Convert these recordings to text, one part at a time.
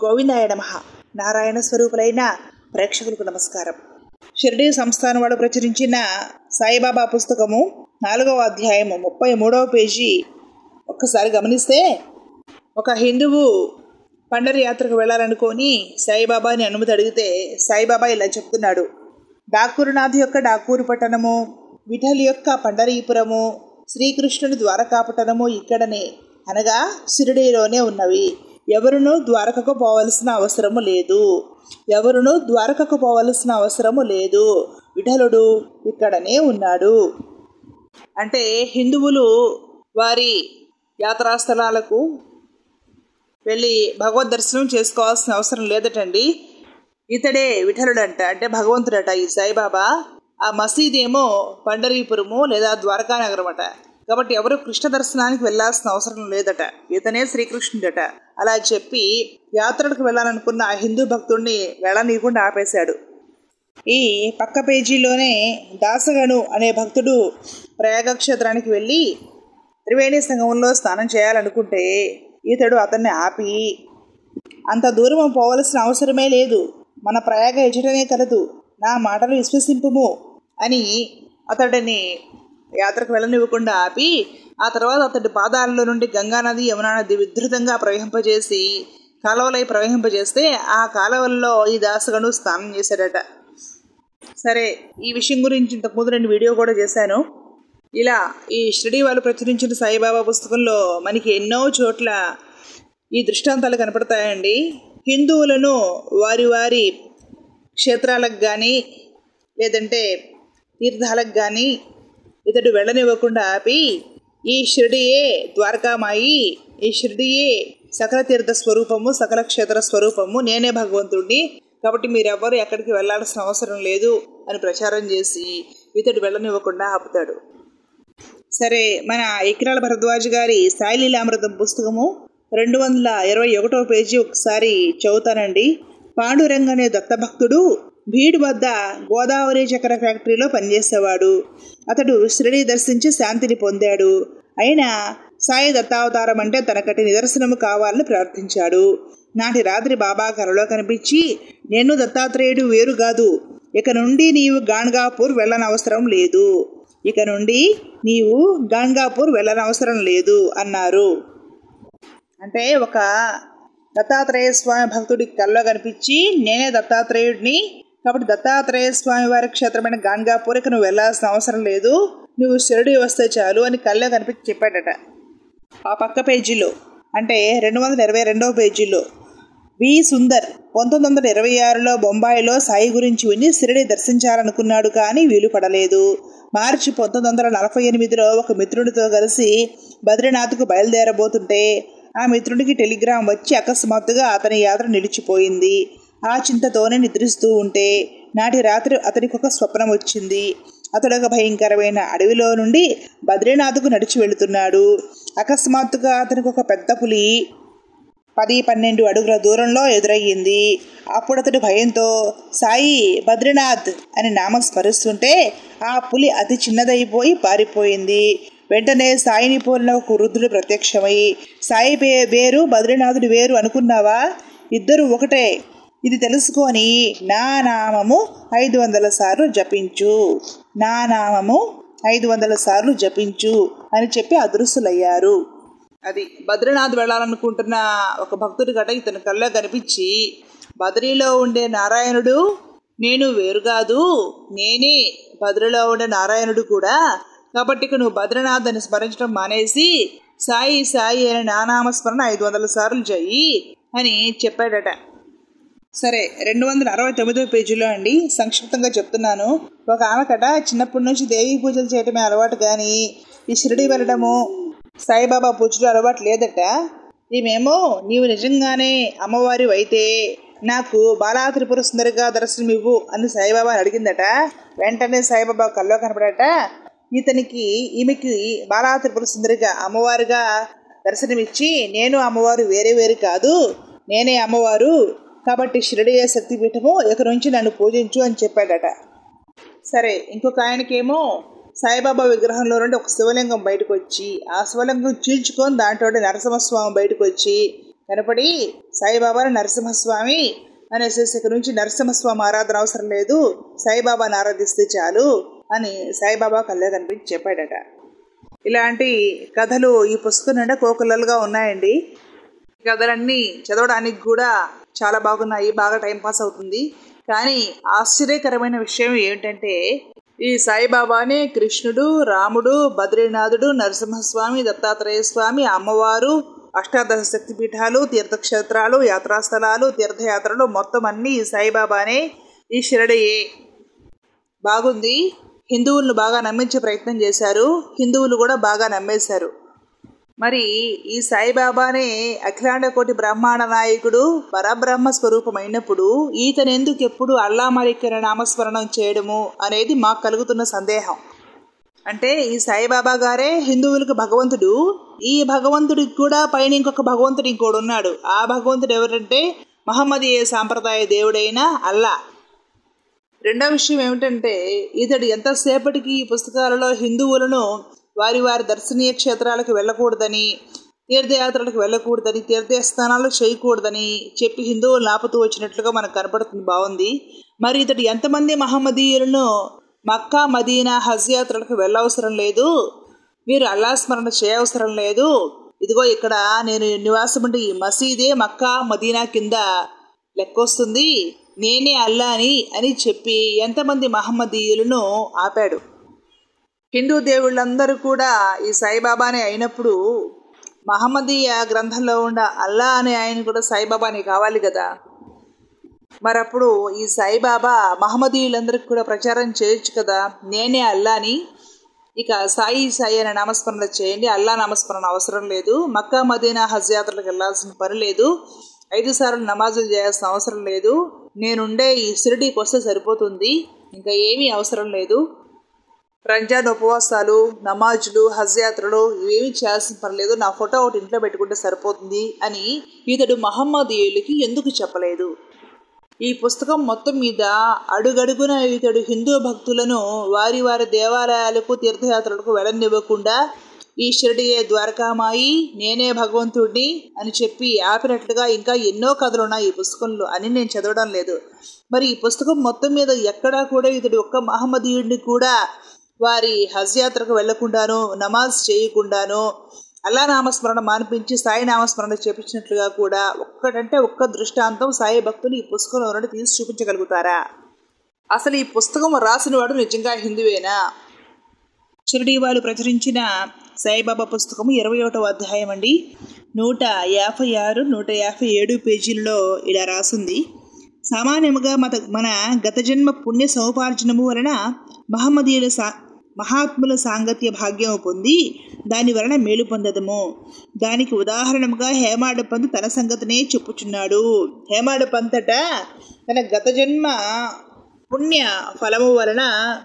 గోవిందాయ నమ నారాయణ స్వరూపులైన ప్రేక్షకులకు నమస్కారం షిర్డీ సంస్థానం వాడు ప్రచురించిన సాయిబాబా పుస్తకము నాలుగవ అధ్యాయము ముప్పై మూడవ పేజీ ఒక్కసారి గమనిస్తే ఒక హిందువు పండరి యాత్రకు వెళ్ళాలనుకొని సాయిబాబాని అనుమతి అడిగితే సాయిబాబా ఇలా చెప్తున్నాడు డాకూరునాథ్ యొక్క డాకూరు పట్టణము విఠల్ యొక్క పండరీపురము శ్రీకృష్ణుని ద్వారకాపట్టణము ఇక్కడనే అనగా షిరిడీలోనే ఉన్నవి ఎవరునూ ద్వారకకు పోవలసిన అవసరము లేదు ఎవరునూ ద్వారకకు పోవలసిన అవసరము లేదు విఠలుడు ఇక్కడనే ఉన్నాడు అంటే హిందువులు వారి యాత్రాస్థలాలకు వెళ్ళి భగవద్ దర్శనం చేసుకోవాల్సిన అవసరం లేదటండి ఇతడే విఠలుడంట అంటే భగవంతుడట ఈ సాయిబాబా ఆ మసీద్ ఏమో పండరీపురము లేదా ద్వారకా నగరం అట కాబట్టి ఎవరు కృష్ణ దర్శనానికి వెళ్ళాల్సిన అవసరం లేదట ఇతనే శ్రీకృష్ణుడట అలా చెప్పి యాత్రలకు వెళ్ళాలనుకున్న ఆ హిందూ భక్తుడిని వెళ్ళనీయకుండా ఆపేశాడు ఈ పక్క పేజీలోనే దాసగను అనే భక్తుడు ప్రయాగ క్షేత్రానికి వెళ్ళి త్రివేణి సంగమంలో స్నానం చేయాలనుకుంటే ఇతడు అతన్ని ఆపి అంత దూరం పోవలసిన అవసరమే లేదు మన ప్రయాగ ఎచటనే కలదు నా మాటలు విశ్వసింపుము అని అతడిని యాత్రకు వెళ్ళనివ్వకుండా ఆపి ఆ తర్వాత అతడి పాదాలలో నుండి గంగానది యమునా నది విధృతంగా ప్రవహింపజేసి కాలువలై ప్రవహింపజేస్తే ఆ కాలువల్లో ఈ దాసగను స్నానం చేశాడట సరే ఈ విషయం గురించి ఇంతకుముందు నేను వీడియో కూడా చేశాను ఇలా ఈ షిరిడి వాళ్ళు ప్రచురించిన సాయిబాబా పుస్తకంలో మనకి ఎన్నో చోట్ల ఈ దృష్టాంతాలు కనపడతాయండి హిందువులను వారి వారి క్షేత్రాలకు కానీ లేదంటే తీర్థాలకు కానీ ఇతడు వెళ్ళనివ్వకుండా ఆపి ఈ షిరిడియే ద్వారకామాయి ఈ షిరిడియే సకల తీర్థ స్వరూపము సకల క్షేత్ర స్వరూపము నేనే భగవంతుడిని కాబట్టి మీరెవ్వరు ఎక్కడికి వెళ్ళాల్సిన అవసరం లేదు అని ప్రచారం చేసి ఇతడు వెళ్ళనివ్వకుండా ఆపుతాడు సరే మన ఇక్రాల భరద్వాజ్ గారి సాయిలీలామృతం పుస్తకము రెండు వందల ఇరవై ఒకటో పేజీ ఒకసారి చదువుతానండి పాండురంగ అనే దత్తభక్తుడు భీడ్ వద్ద గోదావరి చక్కెర ఫ్యాక్టరీలో పనిచేసేవాడు అతడు శ్రీని దర్శించి శాంతిని పొందాడు అయినా సాయి దత్తావతారం అంటే తనకటి నిదర్శనము కావాలని ప్రార్థించాడు నాటి రాత్రి బాబా కలలో కనిపించి నేను దత్తాత్రేయుడు వేరు కాదు ఇక నుండి నీవు గాన్గాపూర్ వెళ్ళనవసరం లేదు ఇక నుండి నీవు గాన్గాపూర్ వెళ్ళనవసరం లేదు అన్నారు అంటే ఒక దత్తాత్రేయ స్వామి భక్తుడి కల్లో కనిపించి నేనే దత్తాత్రేయుడిని కాబట్టి దత్తాత్రేయ స్వామి వారి క్షేత్రమైన గాన్గాపూర్ ఇక నువ్వు వెళ్ళాల్సిన అవసరం లేదు నువ్వు షిరడి వస్తే చాలు అని కల్లో కనిపించి చెప్పాడట ఆ పక్క పేజీలో అంటే రెండు వందల ఇరవై రెండవ పేజీలో వి సుందర్ పంతొమ్మిది వందల ఇరవై ఆరులో బొంబాయిలో సాయి గురించి విని సిరిడి దర్శించాలనుకున్నాడు కానీ వీలు పడలేదు మార్చి పంతొమ్మిది వందల నలభై ఎనిమిదిలో ఒక మిత్రుడితో కలిసి బద్రీనాథ్కు బయలుదేరబోతుంటే ఆ మిత్రుడికి టెలిగ్రామ్ వచ్చి అకస్మాత్తుగా అతని యాత్ర నిలిచిపోయింది ఆ చింతతోనే నిద్రిస్తూ ఉంటే నాటి రాత్రి అతనికి ఒక స్వప్నం వచ్చింది అతడు ఒక భయంకరమైన అడవిలో నుండి బద్రీనాథ్కు నడిచి వెళుతున్నాడు అకస్మాత్తుగా అతనికి ఒక పెద్ద పులి పది పన్నెండు అడుగుల దూరంలో ఎదురయ్యింది అప్పుడు అతడు భయంతో సాయి బద్రీనాథ్ అని నామం స్మరిస్తుంటే ఆ పులి అతి చిన్నదైపోయి పారిపోయింది వెంటనే సాయిని పోలిన ఒక వృద్ధుడు ప్రత్యక్షమై సాయి పే వేరు బద్రీనాథుడు వేరు అనుకున్నావా ఇద్దరు ఒకటే ఇది తెలుసుకొని నా నామము ఐదు వందల సార్లు జపించు నా నామము ఐదు వందల సార్లు జపించు అని చెప్పి అదృశ్యులయ్యారు అది బద్రీనాథ్ వెళ్ళాలనుకుంటున్న ఒక భక్తుడి గట ఇతని కల్లో కనిపించి బద్రీలో ఉండే నారాయణుడు నేను వేరు కాదు నేనే బద్రీలో ఉండే నారాయణుడు కూడా కాబట్టి ఇక నువ్వు బద్రీనాథ్ అని స్మరించడం మానేసి సాయి సాయి అనే నానామస్మరణ ఐదు వందల సార్లు చెయ్యి అని చెప్పాడట సరే రెండు వందల అరవై తొమ్మిదో పేజీలో అండి సంక్షిప్తంగా చెప్తున్నాను ఒక ఆమెకట చిన్నప్పటి నుంచి దేవీ పూజలు చేయటమే అలవాటు కానీ ఈ షిరిడి వెళ్ళడము సాయిబాబా పూజలు అలవాటు లేదట ఈమెమో నీవు నిజంగానే అమ్మవారి అయితే నాకు బాలా త్రిపుర సుందరిగా దర్శనం ఇవ్వు అని సాయిబాబాని అడిగిందట వెంటనే సాయిబాబా కల్లో కనపడట ఇతనికి ఈమెకి బాలా త్రిపుర సుందరిగా అమ్మవారిగా దర్శనమిచ్చి నేను అమ్మవారు వేరే వేరు కాదు నేనే అమ్మవారు కాబట్టి షిరడియ శక్తిపీఠము ఇక నుంచి నన్ను పూజించు అని చెప్పాడట సరే ఇంకొక ఆయనకేమో సాయిబాబా విగ్రహంలో నుండి ఒక శివలింగం బయటకు వచ్చి ఆ శివలింగం చీల్చుకొని దాంట్లో నరసింహస్వామి బయటకు వచ్చి కనపడి సాయిబాబాని నరసింహస్వామి అనేసి ఇక నుంచి నరసింహస్వామి ఆరాధన అవసరం లేదు సాయిబాబాని ఆరాధిస్తే చాలు అని సాయిబాబా కళ్ళే కనిపించి చెప్పాడట ఇలాంటి కథలు ఈ పుస్తకం నిండా కోకులలుగా ఉన్నాయండి ఈ కథలన్నీ చదవడానికి కూడా చాలా బాగున్నాయి బాగా టైంపాస్ అవుతుంది కానీ ఆశ్చర్యకరమైన విషయం ఏమిటంటే ఈ సాయిబాబానే కృష్ణుడు రాముడు బద్రీనాథుడు నరసింహస్వామి దత్తాత్రేయ స్వామి అమ్మవారు అష్టాదశ శక్తిపీఠాలు తీర్థక్షేత్రాలు యాత్రాస్థలాలు తీర్థయాత్రలు మొత్తం అన్నీ ఈ సాయిబాబానే ఈ షిరడియే బాగుంది హిందువులను బాగా నమ్మించే ప్రయత్నం చేశారు హిందువులు కూడా బాగా నమ్మేశారు మరి ఈ సాయిబాబానే అఖిలాండ కోటి బ్రహ్మాండ నాయకుడు పరబ్రహ్మ స్వరూపమైనప్పుడు ఈతనెందుకు ఎప్పుడు అల్లా మరిక్కిన నామస్మరణం చేయడము అనేది మాకు కలుగుతున్న సందేహం అంటే ఈ సాయిబాబా గారే హిందువులకు భగవంతుడు ఈ భగవంతుడికి కూడా పైన ఇంకొక భగవంతుడు ఇంకోడు ఉన్నాడు ఆ భగవంతుడు ఎవరంటే మహమ్మదీయ సాంప్రదాయ దేవుడైన అల్లా రెండో విషయం ఏమిటంటే ఇతడు ఎంతసేపటికి ఈ పుస్తకాలలో హిందువులను వారి వారి దర్శనీయ క్షేత్రాలకు వెళ్ళకూడదని తీర్థయాత్రలకు వెళ్ళకూడదని తీర్థస్థానాలు చేయకూడదని చెప్పి హిందువులు ఆపుతూ వచ్చినట్లుగా మనకు కనపడుతుంది బాగుంది మరి ఇతడు ఎంతమంది మహమ్మదీయులను మక్కా మదీనా హజ్ యాత్రలకు వెళ్ళవసరం లేదు మీరు అల్లా స్మరణ చేయవసరం లేదు ఇదిగో ఇక్కడ నేను నివాసం ఉండే ఈ మసీదే మక్కా మదీనా కింద లెక్కొస్తుంది నేనే అల్లాని అని చెప్పి ఎంతమంది మహమ్మదీయులను ఆపాడు హిందూ దేవుళ్ళందరూ కూడా ఈ సాయిబాబానే అయినప్పుడు మహమ్మదీయ గ్రంథంలో ఉన్న అల్లా అనే ఆయన కూడా సాయిబాబానే కావాలి కదా మరి అప్పుడు ఈ సాయిబాబా మహమ్మదీయులందరికీ కూడా ప్రచారం చేయొచ్చు కదా నేనే అల్లాని ఇక సాయి సాయి అనే నామస్మరణ చేయండి అల్లా నామస్మరణ అవసరం లేదు మక్కా మదీనా హజ్ యాత్రలకు వెళ్ళాల్సిన పని లేదు ఐదు సార్లు నమాజులు చేయాల్సిన అవసరం లేదు నేనుండే ఈ షిరిడీకి వస్తే సరిపోతుంది ఇంకా ఏమీ అవసరం లేదు రంజాన్ ఉపవాసాలు నమాజులు హజ్ యాత్రలు ఇవేమీ చేయాల్సిన పని లేదు నా ఫోటో ఒకటి ఇంట్లో పెట్టుకుంటే సరిపోతుంది అని ఇతడు మహమ్మదీయులకి ఎందుకు చెప్పలేదు ఈ పుస్తకం మొత్తం మీద అడుగడుగున ఇతడు హిందూ భక్తులను వారి వారి దేవాలయాలకు తీర్థయాత్రలకు వెళ్ళనివ్వకుండా ఈ షిరడియే ద్వారకామాయి నేనే భగవంతుడిని అని చెప్పి ఆపినట్లుగా ఇంకా ఎన్నో కథలు ఉన్నాయి ఈ పుస్తకంలో అని నేను చదవడం లేదు మరి ఈ పుస్తకం మొత్తం మీద ఎక్కడా కూడా ఇతడు ఒక్క మహమ్మదీయుడిని కూడా వారి హజ్ యాత్రకు వెళ్లకుండాను నమాజ్ చేయకుండాను అల్లా నామస్మరణ మానిపించి సాయి నామస్మరణ చేపించినట్లుగా కూడా ఒక్కటంటే ఒక్క దృష్టాంతం సాయి భక్తులు ఈ పుస్తకంలో నుండి తీసి చూపించగలుగుతారా అసలు ఈ పుస్తకం రాసినవాడు నిజంగా హిందువేనా షిరిడి వాళ్ళు ప్రచురించిన సాయిబాబా పుస్తకం ఇరవై ఒకటవ అధ్యాయం అండి నూట యాభై ఆరు నూట యాభై ఏడు పేజీలలో ఇలా రాసింది సామాన్యముగా మత మన గత జన్మ పుణ్య సముపార్జనము వలన మహమ్మదీయుల సా మహాత్ముల సాంగత్య భాగ్యము పొంది దాని వలన మేలు పొందదము దానికి ఉదాహరణముగా హేమాడు పంత్ తన సంగతినే చెప్పుచున్నాడు హేమాడు పంతట తన గత జన్మ పుణ్య ఫలము వలన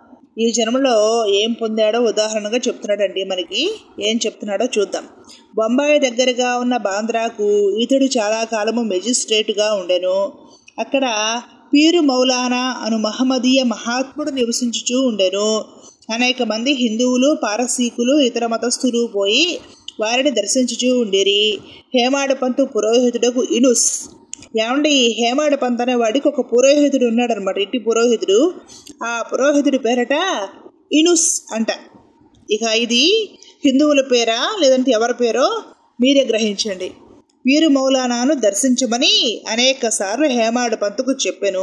ఈ జన్మలో ఏం పొందాడో ఉదాహరణగా చెప్తున్నాడండి మనకి ఏం చెప్తున్నాడో చూద్దాం బొంబాయి దగ్గరగా ఉన్న బాంద్రాకు ఇతడు చాలా కాలము మెజిస్ట్రేట్గా ఉండెను అక్కడ పీరు మౌలానా అను మహమ్మదీయ మహాత్ముడు నివసించుచూ ఉండెను అనేక మంది హిందువులు పారసీకులు ఇతర మతస్థులు పోయి వారిని దర్శించుచూ ఉండిరి హేమాడు పంతు పురోహితుడకు ఇనుస్ ఏమండి ఈ హేమాడు పంత్ అనే వాడికి ఒక పురోహితుడు ఉన్నాడనమాట ఇంటి పురోహితుడు ఆ పురోహితుడి పేరట ఇనుస్ అంట ఇక ఇది హిందువుల పేరా లేదంటే ఎవరి పేరో మీరే గ్రహించండి వీరు మౌలానాను దర్శించమని అనేక సార్లు హేమాడు పంతుకు చెప్పెను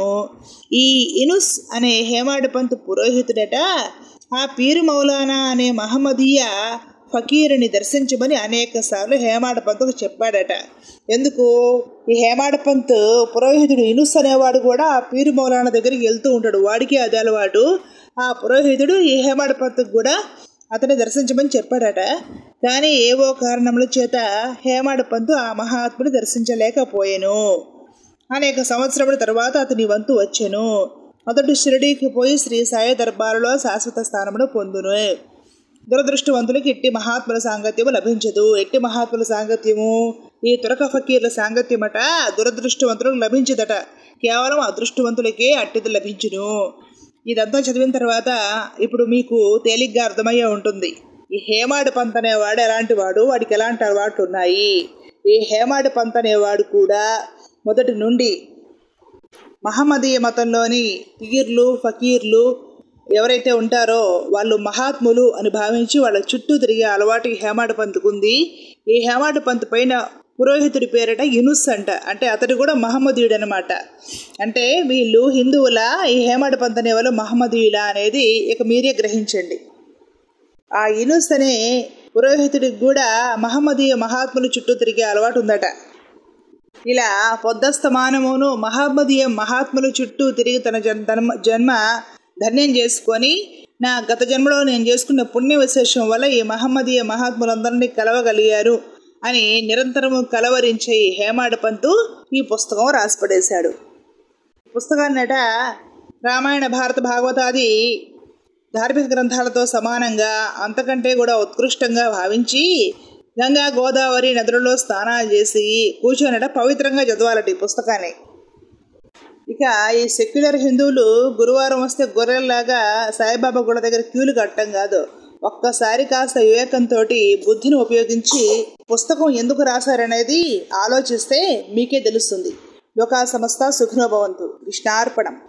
ఈ ఇనుస్ అనే హేమాడు పంతు పురోహితుడట ఆ పీరు మౌలానా అనే మహమ్మదీయ ఫకీరుని దర్శించమని అనేక సార్లు హేమాడ పంతుకు చెప్పాడట ఎందుకు ఈ హేమాడ పంత్ పురోహితుడు ఇనుస్ అనేవాడు కూడా ఆ పీరు మౌలానా దగ్గరికి వెళ్తూ ఉంటాడు వాడికి అది అలవాటు ఆ పురోహితుడు ఈ హేమాడ పంతుకు కూడా అతన్ని దర్శించమని చెప్పాడట కానీ ఏవో కారణముల చేత హేమాడ పంతు ఆ మహాత్ముని దర్శించలేకపోయాను అనేక సంవత్సరముల తర్వాత అతని వంతు వచ్చెను మొదటి షిరిడీకి పోయి శ్రీ సాయి దర్బారులో శాశ్వత స్థానమును పొందును దురదృష్టవంతులకి ఎట్టి మహాత్ముల సాంగత్యము లభించదు ఎట్టి మహాత్ముల సాంగత్యము ఈ తురక ఫకీర్ల సాంగత్యమట దురదృష్టవంతులకు లభించదట కేవలం అదృష్టవంతులకే అట్టిది లభించును ఇదంతా చదివిన తర్వాత ఇప్పుడు మీకు తేలిగ్గా అర్థమయ్యే ఉంటుంది ఈ హేమాడు పంత్ అనేవాడు ఎలాంటి వాడు వాడికి ఎలాంటి అలవాట్లు ఉన్నాయి ఈ హేమాడు పంత్ అనేవాడు కూడా మొదటి నుండి మహమ్మదీయ మతంలోని పీర్లు ఫకీర్లు ఎవరైతే ఉంటారో వాళ్ళు మహాత్ములు అని భావించి వాళ్ళ చుట్టూ తిరిగే అలవాటు ఈ హేమాడు పంతుకుంది ఈ హేమాడు పంత్ పైన పురోహితుడి పేరట యునుస్ అంట అంటే అతడు కూడా మహమ్మదీయుడు అనమాట అంటే వీళ్ళు హిందువుల ఈ హేమాడు పంత్ అనే వాళ్ళు మహమ్మదీయుల అనేది ఇక మీరే గ్రహించండి ఆ యునుస్ అనే పురోహితుడికి కూడా మహమ్మదీయ మహాత్ములు చుట్టూ తిరిగే అలవాటు ఉందట ఇలా పొద్దస్తమానమును మహమ్మదీయ మహాత్ముల చుట్టూ తిరిగి తన జన్మ జన్మ ధన్యం చేసుకొని నా గత జన్మలో నేను చేసుకున్న పుణ్య విశేషం వల్ల ఈ మహమ్మదీయ మహాత్ములందరినీ కలవగలిగారు అని నిరంతరము కలవరించే ఈ హేమాడ పంతు ఈ పుస్తకం రాసిపడేశాడు పుస్తకాన్నట రామాయణ భారత భాగవతాది ధార్మిక గ్రంథాలతో సమానంగా అంతకంటే కూడా ఉత్కృష్టంగా భావించి గంగా గోదావరి నదులలో స్నానాలు చేసి కూర్చొనట పవిత్రంగా చదవాలట ఈ పుస్తకాన్ని ఇక ఈ సెక్యులర్ హిందువులు గురువారం వస్తే గొర్రెల్లాగా సాయిబాబా గుడి దగ్గర క్యూలు కట్టడం కాదు ఒక్కసారి కాస్త వివేకంతో బుద్ధిని ఉపయోగించి పుస్తకం ఎందుకు రాశారనేది ఆలోచిస్తే మీకే తెలుస్తుంది లోకా సంస్థ సుఖనోభవంతు కృష్ణార్పణం